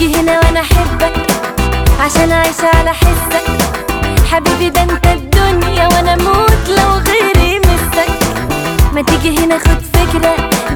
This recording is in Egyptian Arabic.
تيجي هنا وانا احبك عشان اعيش على حسك حبيبي ده انت الدنيا وانا اموت لو غيري مسك ما تيجي هنا خد فكرة